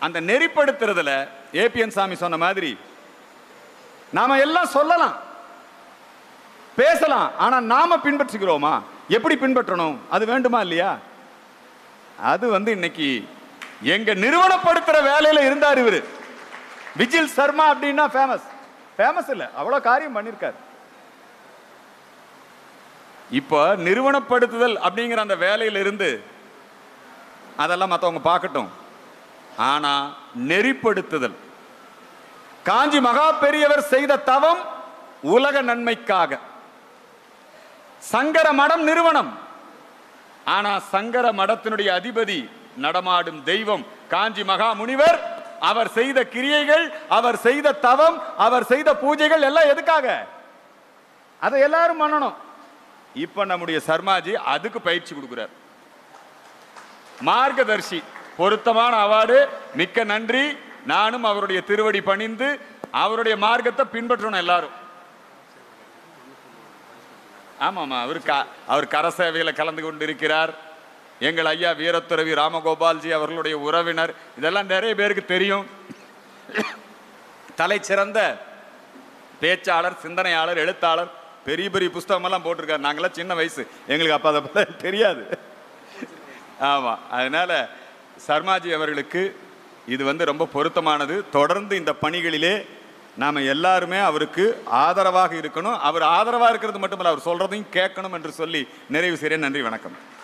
அந்த நெறிப்படுத்துறதுல ஏபிஎன் சாமி சொன்ன மாதிரி நாம எல்லாம் சொல்லலாம் பேசலாம் ஆனா நாம பின்பற்றுகிறோமா எப்படி பின்பற்றணும் அது வேண்டுமா இல்லையா அது வந்து இன்னைக்கு எங்க நிறுவனப்படுத்துற வேலையில இருந்தார் இவரு விஜில் சர்மா அப்படின்னா ஃபேமஸ் ஃபேமஸ் இல்ல அவ்வளவு காரியம் பண்ணிருக்காரு இப்போ நிறுவனப்படுத்துதல் அப்படிங்கிற அந்த வேலையில இருந்து அதெல்லாம் மற்றவங்க பார்க்கட்டும் ஆனா நெறிப்படுத்துதல் காஞ்சி மகா பெரியவர் செய்த தவம் உலக நன்மைக்காக சங்கர மடம் நிறுவனம் ஆனா சங்கர மடத்தினுடைய அதிபதி நடமாடும் தெய்வம் காஞ்சி மகா முனிவர் அவர் செய்த கிரியைகள் அவர் செய்த தவம் அவர் செய்த பூஜைகள் எல்லாம் எதுக்காக அதை எல்லாரும் பண்ணணும் இப்ப நம்முடைய சர்மாஜி அதுக்கு பயிற்சி கொடுக்கிறார் மார்க்கதர்ஷி பொருத்தமான அவார்டு மிக்க நன்றி நானும் அவருடைய திருவடி பணிந்து அவருடைய மார்க்கத்தை பின்பற்றணும் எல்லாரும் ஆமாமா அவர் க- அவர் கர சேவையில கலந்து கொண்டிருக்கிறார் எங்கள் ஐயா வீரத்துறவி ராமகோபால்ஜி அவர்களுடைய உறவினர் இதெல்லாம் நிறைய பேருக்கு தெரியும் தலை சிறந்த பேச்சாளர் சிந்தனையாளர் எழுத்தாளர் பெரிய பெரிய புஸ்தகமெல்லாம் போட்டிருக்காரு நாங்களாம் சின்ன வயசு எங்களுக்கு அப்போ அதை பத்தி தெரியாது ஆமாம் அதனால சர்மாஜி அவர்களுக்கு இது வந்து ரொம்ப பொருத்தமானது தொடர்ந்து இந்த பணிகளிலே நாம் எல்லாருமே அவருக்கு ஆதரவாக இருக்கணும் அவர் ஆதரவாக இருக்கிறது மட்டுமல்ல அவர் சொல்றதையும் கேட்கணும் என்று சொல்லி நிறைவு செய்கிறேன் நன்றி வணக்கம்